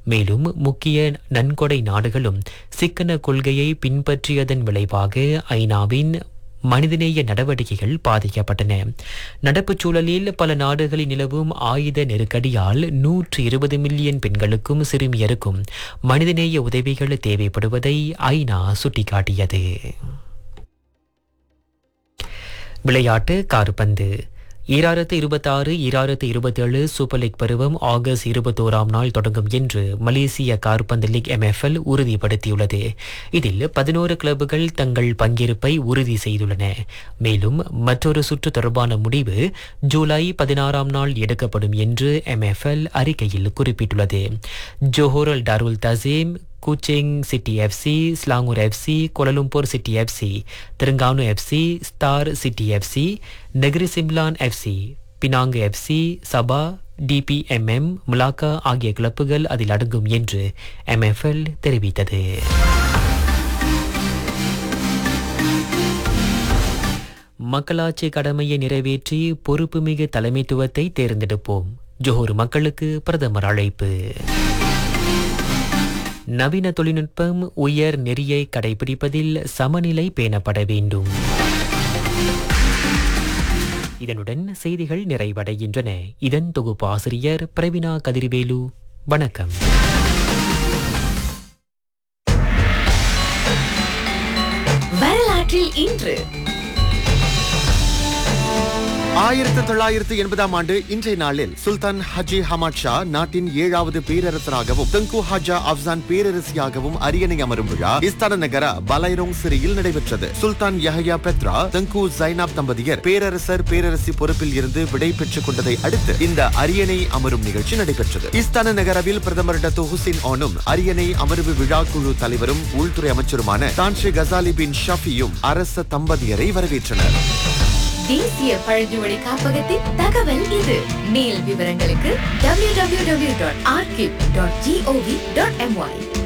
மேலும் முக்கிய நன்கொடை நாடுகளும் சிக்கன கொள்கையை பின்பற்றியதன் விளைவாக ஐநாவின் மனிதநேய நடவடிக்கைகள் பாதிக்கப்பட்டன நடப்புச் சூழலில் பல நாடுகளில் நிலவும் ஆயுத நெருக்கடியால் நூற்று இருபது மில்லியன் பெண்களுக்கும் சிறுமியருக்கும் மனிதநேய உதவிகள் தேவைப்படுவதை ஐநா சுட்டிக்காட்டியது விளையாட்டு கார்பந்து ஈராயிரத்து இருபத்தாறு ஈராயிரத்து இருபத்தேழு சூப்பர் லீக் பருவம் ஆகஸ்ட் இருபத்தோராம் நாள் தொடங்கும் என்று மலேசிய கார்பந்து லீக் எம்எஃப்எல் உறுதிப்படுத்தியுள்ளது இதில் பதினோரு கிளப்புகள் தங்கள் பங்கேற்பை உறுதி செய்துள்ளன மேலும் மற்றொரு சுற்று தொடர்பான முடிவு ஜூலை பதினாறாம் நாள் எடுக்கப்படும் என்று எம்எஃப்எல் அறிக்கையில் குறிப்பிட்டுள்ளது Johor Darul Takzim Kuching City FC Selangor FC Kuala Lumpur City FC Terengganu FC Star City FC Negeri Sembilan FC Penang FC Sabah DPMM Melaka ஆகிய கிளப்புகள் அதில் அடங்கும் என்று எம்எஃப்எல் தெரிவித்தது மக்களாட்சி கடமையை நிறைவேற்றி பொறுப்புமிகு தலைமைத்துவத்தை தேர்ந்தெடுப்போம் ஜோஹர் மக்களுக்கு பிரதமர் அழைப்பு நவீன தொழில்நுட்பம் உயர் நெறியை கடைபிடிப்பதில் சமநிலை பேணப்பட வேண்டும் இதனுடன் செய்திகள் நிறைவடைகின்றன இதன் தொகுப்பாசிரியர் பிரவினா கதிர்வேலு வணக்கம் வரலாற்றில் இன்று ஆயிரத்தி தொள்ளாயிரத்தி எண்பதாம் ஆண்டு இன்றைய நாளில் சுல்தான் ஹஜி ஹமாட் ஷா நாட்டின் ஏழாவது பேரரசராகவும் தங்கு ஹாஜா அப்சான் பேரரசியாகவும் அரியணை அமரும் விழா இஸ்தான நகர பலைரோங் சிறையில் நடைபெற்றது சுல்தான் யஹயா பெத்ரா தங்கு ஜைனாப் தம்பதியர் பேரரசர் பேரரசி பொறுப்பில் இருந்து விடை பெற்றுக் கொண்டதை அடுத்து இந்த அரியணை அமரும் நிகழ்ச்சி நடைபெற்றது இஸ்தான நகரவில் பிரதமர் டத்து ஹுசின் ஆனும் அரியணை அமர்வு விழா குழு தலைவரும் உள்துறை அமைச்சருமான தான்ஷே கசாலி பின் ஷஃபியும் அரச தம்பதியரை வரவேற்றனர் தேசிய பழங்குடி காப்பகத்தின் தகவல் இது மேல் விவரங்களுக்கு www.archive.gov.my